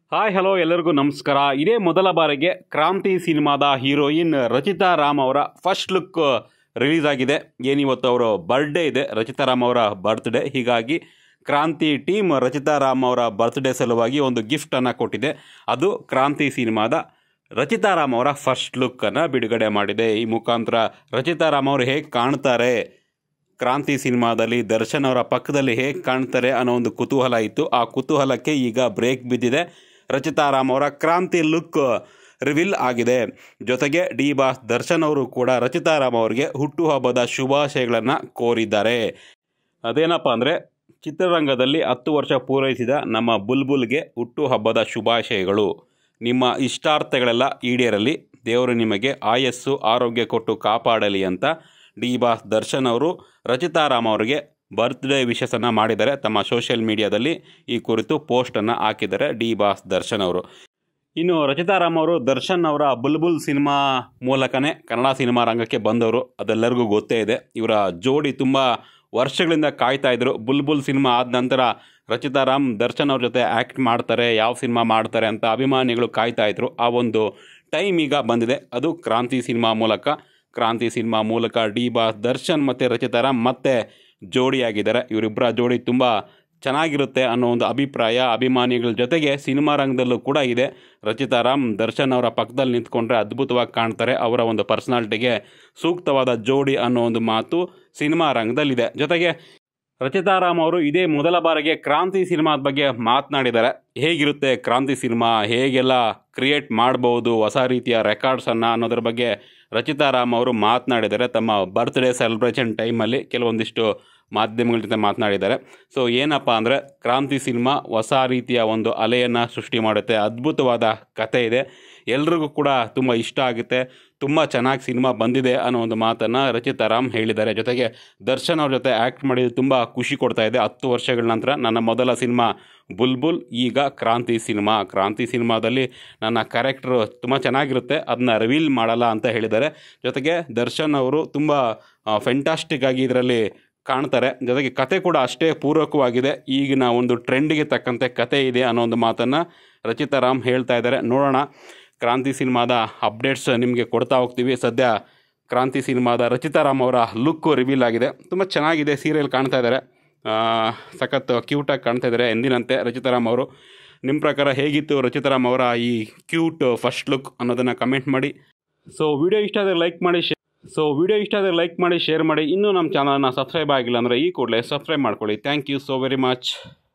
hi hello ಎಲ್ಲರಿಗೂ ನಮಸ್ಕಾರ ಇದೇ ಮೊದಲ ಬಾರಿಗೆ ಕ್ರಾಂತಿ ಸಿನಿಮಾದ ಹೀರೋಯಿನ್ ರಚಿತಾ ರಾಮ್ ಅವರ ಫಸ್ಟ್ ಲುಕ್ ರಿಲೀಸ್ ಆಗಿದೆ ಏನಿವತ್ತು ಅವರ ಬರ್ಡೇ ಇದೆ ರಚಿತಾ ರಾಮ್ ಅವರ ಬರ್ತ್ಡೇ ಹೀಗಾಗಿ ಕ್ರಾಂತಿ ಟೀಮ್ ರಚಿತಾ ರಾಮ್ ಅವರ ಬರ್ತ್ಡೇ ಸಲುವಾಗಿ ಒಂದು ಗಿಫ್ಟನ್ನು ಕೊಟ್ಟಿದೆ ಅದು ಕ್ರಾಂತಿ ಸಿನಿಮಾದ ರಚಿತಾ ರಾಮ್ ಅವರ ಫಸ್ಟ್ ಲುಕ್ಕನ್ನು ಬಿಡುಗಡೆ ಮಾಡಿದೆ ಈ ಮುಖಾಂತರ ರಚಿತಾ ರಾಮ್ ಅವರು ಹೇಗೆ ಕಾಣ್ತಾರೆ ಕ್ರಾಂತಿ ಸಿನಿಮಾದಲ್ಲಿ ದರ್ಶನ್ ಅವರ ಪಕ್ಕದಲ್ಲಿ ಹೇಗೆ ಕಾಣ್ತಾರೆ ಅನ್ನೋ ಒಂದು ಕುತೂಹಲ ಇತ್ತು ಆ ಕುತೂಹಲಕ್ಕೆ ಈಗ ಬ್ರೇಕ್ ಬಿದ್ದಿದೆ ರಚಿತಾ ರಾಮ್ ಅವರ ಕ್ರಾಂತಿ ಲುಕ್ ರಿವೀಲ್ ಆಗಿದೆ ಜೊತೆಗೆ ಡಿ ಬಾಸ್ ದರ್ಶನ್ ಅವರು ಕೂಡ ರಚಿತಾ ರಾಮ್ ಅವರಿಗೆ ಹುಟ್ಟುಹಬ್ಬದ ಶುಭಾಶಯಗಳನ್ನು ಕೋರಿದ್ದಾರೆ ಅದೇನಪ್ಪ ಅಂದರೆ ಚಿತ್ರರಂಗದಲ್ಲಿ ಹತ್ತು ವರ್ಷ ಪೂರೈಸಿದ ನಮ್ಮ ಬುಲ್ಬುಲ್ಗೆ ಹುಟ್ಟುಹಬ್ಬದ ಶುಭಾಶಯಗಳು ನಿಮ್ಮ ಇಷ್ಟಾರ್ಥಗಳೆಲ್ಲ ಈಡೇರಲಿ ದೇವರು ನಿಮಗೆ ಆಯಸ್ಸು ಆರೋಗ್ಯ ಕೊಟ್ಟು ಕಾಪಾಡಲಿ ಅಂತ ಡಿ ಬಾಸ್ ದರ್ಶನ್ ಅವರು ರಚಿತಾ ರಾಮ್ ಅವರಿಗೆ ಬರ್ತ್ಡೇ ವಿಶಸನ್ನು ಮಾಡಿದ್ದಾರೆ ತಮ್ಮ ಸೋಷಿಯಲ್ ಮೀಡಿಯಾದಲ್ಲಿ ಈ ಕುರಿತು ಪೋಸ್ಟನ್ನು ಹಾಕಿದ್ದಾರೆ ಡಿ ಬಾಸ್ ದರ್ಶನ್ ಅವರು ಇನ್ನು ರಚಿತಾ ರಾಮ್ ಅವರು ದರ್ಶನ್ ಅವರ ಬುಲ್ಬುಲ್ ಸಿನಿಮಾ ಮೂಲಕನೇ ಕನ್ನಡ ಸಿನಿಮಾ ರಂಗಕ್ಕೆ ಬಂದವರು ಅದೆಲ್ಲರಿಗೂ ಗೊತ್ತೇ ಇದೆ ಇವರ ಜೋಡಿ ತುಂಬ ವರ್ಷಗಳಿಂದ ಕಾಯ್ತಾ ಇದ್ರು ಬುಲ್ಬುಲ್ ಸಿನಿಮಾ ಆದ ನಂತರ ರಚಿತಾ ರಾಮ್ ದರ್ಶನ್ ಅವ್ರ ಜೊತೆ ಆ್ಯಕ್ಟ್ ಮಾಡ್ತಾರೆ ಯಾವ ಸಿನಿಮಾ ಮಾಡ್ತಾರೆ ಅಂತ ಅಭಿಮಾನಿಗಳು ಕಾಯ್ತಾ ಇದ್ರು ಆ ಒಂದು ಟೈಮ್ ಈಗ ಬಂದಿದೆ ಅದು ಕ್ರಾಂತಿ ಸಿನಿಮಾ ಮೂಲಕ ಕ್ರಾಂತಿ ಸಿನಿಮಾ ಮೂಲಕ ಡಿ ಬಾಸ್ ದರ್ಶನ್ ಮತ್ತು ರಚಿತಾ ರಾಮ್ ಮತ್ತೆ ಜೋಡಿಯಾಗಿದ್ದಾರೆ ಇವರಿಬ್ಬರ ಜೋಡಿ ತುಂಬ ಚೆನ್ನಾಗಿರುತ್ತೆ ಅನ್ನೋ ಒಂದು ಅಭಿಪ್ರಾಯ ಅಭಿಮಾನಿಗಳ ಜೊತೆಗೆ ಸಿನಿಮಾ ರಂಗದಲ್ಲೂ ಕೂಡ ಇದೆ ರಚಿತಾ ರಾಮ್ ದರ್ಶನ್ ಅವರ ಪಕ್ಕದಲ್ಲಿ ನಿಂತ್ಕೊಂಡ್ರೆ ಅದ್ಭುತವಾಗಿ ಕಾಣ್ತಾರೆ ಅವರ ಒಂದು ಪರ್ಸನಾಲಿಟಿಗೆ ಸೂಕ್ತವಾದ ಜೋಡಿ ಅನ್ನೋ ಒಂದು ಮಾತು ಸಿನಿಮಾ ರಂಗದಲ್ಲಿದೆ ಜೊತೆಗೆ ರಚಿತಾ ರಾಮ್ ಅವರು ಇದೇ ಮೊದಲ ಬಾರಿಗೆ ಕ್ರಾಂತಿ ಸಿನಿಮಾದ ಬಗ್ಗೆ ಮಾತನಾಡಿದ್ದಾರೆ ಹೇಗಿರುತ್ತೆ ಕ್ರಾಂತಿ ಸಿನಿಮಾ ಹೇಗೆಲ್ಲ ಕ್ರಿಯೇಟ್ ಮಾಡ್ಬೋದು ಹೊಸ ರೀತಿಯ ರೆಕಾರ್ಡ್ಸನ್ನು ಅನ್ನೋದ್ರ ಬಗ್ಗೆ ರಚಿತಾ ರಾಮ್ ಅವರು ಮಾತನಾಡಿದ್ದಾರೆ ತಮ್ಮ ಬರ್ತ್ಡೇ ಸೆಲೆಬ್ರೇಷನ್ ಟೈಮಲ್ಲಿ ಕೆಲವೊಂದಿಷ್ಟು ಮಾಧ್ಯಮಗಳ ಜೊತೆ ಮಾತನಾಡಿದ್ದಾರೆ ಸೊ ಏನಪ್ಪ ಅಂದರೆ ಕ್ರಾಂತಿ ಸಿನಿಮಾ ಹೊಸ ರೀತಿಯ ಒಂದು ಅಲೆಯನ್ನು ಸೃಷ್ಟಿ ಮಾಡುತ್ತೆ ಅದ್ಭುತವಾದ ಕತೆ ಇದೆ ಎಲ್ರಿಗೂ ಕೂಡ ತುಂಬ ಇಷ್ಟ ಆಗುತ್ತೆ ತುಂಬ ಚೆನ್ನಾಗಿ ಸಿನಿಮಾ ಬಂದಿದೆ ಅನ್ನೋ ಒಂದು ಮಾತನ್ನು ರಚಿತಾ ರಾಮ್ ಹೇಳಿದ್ದಾರೆ ಜೊತೆಗೆ ದರ್ಶನ್ ಅವ್ರ ಜೊತೆ ಆ್ಯಕ್ಟ್ ಮಾಡಿದ್ದು ತುಂಬ ಖುಷಿ ಕೊಡ್ತಾ ಇದೆ ಹತ್ತು ವರ್ಷಗಳ ನಂತರ ನನ್ನ ಮೊದಲ ಸಿನಿಮಾ ಬುಲ್ಬುಲ್ ಈಗ ಕ್ರಾಂತಿ ಸಿನಿಮಾ ಕ್ರಾಂತಿ ಸಿನಿಮಾದಲ್ಲಿ ನನ್ನ ಕ್ಯಾರೆಕ್ಟ್ರು ತುಂಬ ಚೆನ್ನಾಗಿರುತ್ತೆ ಅದನ್ನ ರಿವೀಲ್ ಮಾಡಲ್ಲ ಅಂತ ಹೇಳಿದ್ದಾರೆ ಜೊತೆಗೆ ದರ್ಶನ್ ಅವರು ತುಂಬ ಫೆಂಟಾಸ್ಟಿಕ್ ಆಗಿ ಇದರಲ್ಲಿ ಕಾಣ್ತಾರೆ ಜೊತೆಗೆ ಕತೆ ಕೂಡ ಅಷ್ಟೇ ಪೂರಕವಾಗಿದೆ ಈಗಿನ ಒಂದು ಟ್ರೆಂಡ್ಗೆ ತಕ್ಕಂತೆ ಕತೆ ಇದೆ ಅನ್ನೋ ಒಂದು ಮಾತನ್ನು ರಚಿತಾ ರಾಮ್ ಹೇಳ್ತಾ ಇದ್ದಾರೆ ನೋಡೋಣ ಕ್ರಾಂತಿ ಸಿನಿಮಾದ ಅಪ್ಡೇಟ್ಸ್ ನಿಮಗೆ ಕೊಡ್ತಾ ಹೋಗ್ತೀವಿ ಸದ್ಯ ಕ್ರಾಂತಿ ಸಿನಿಮಾದ ರಚಿತಾ ರಾಮ್ ಅವರ ಲುಕ್ಕು ರಿವೀಲ್ ಆಗಿದೆ ತುಂಬ ಚೆನ್ನಾಗಿದೆ ಸೀರಿಯಲ್ ಕಾಣ್ತಾ ಇದ್ದಾರೆ ಸಖತ್ ಕ್ಯೂಟಾಗಿ ಕಾಣ್ತಾ ಇದ್ದಾರೆ ಎಂದಿನಂತೆ ರಚಿತಾ ರಾಮ್ ಅವರು ನಿಮ್ಮ ಪ್ರಕಾರ ಹೇಗಿತ್ತು ರಚಿತಾ ರಾಮ್ ಅವರ ಈ ಕ್ಯೂಟ್ ಫಸ್ಟ್ ಲುಕ್ ಅನ್ನೋದನ್ನು ಕಮೆಂಟ್ ಮಾಡಿ ಸೊ ವಿಡಿಯೋ ಇಷ್ಟ ಆದರೆ ಲೈಕ್ ಮಾಡಿ ಶೇರ್ ಸೊ ವಿಡಿಯೋ ಇಷ್ಟ ಆದರೆ ಲೈಕ್ ಮಾಡಿ ಶೇರ್ ಮಾಡಿ ಇನ್ನೂ ನಮ್ಮ ಚಾನಲ್ನ ಸಬ್ಸ್ಕ್ರೈಬ್ ಆಗಿಲ್ಲ ಅಂದರೆ ಈ ಕೂಡಲೇ ಸಬ್ಸ್ಕ್ರೈಬ್ ಮಾಡ್ಕೊಳ್ಳಿ thank you so very much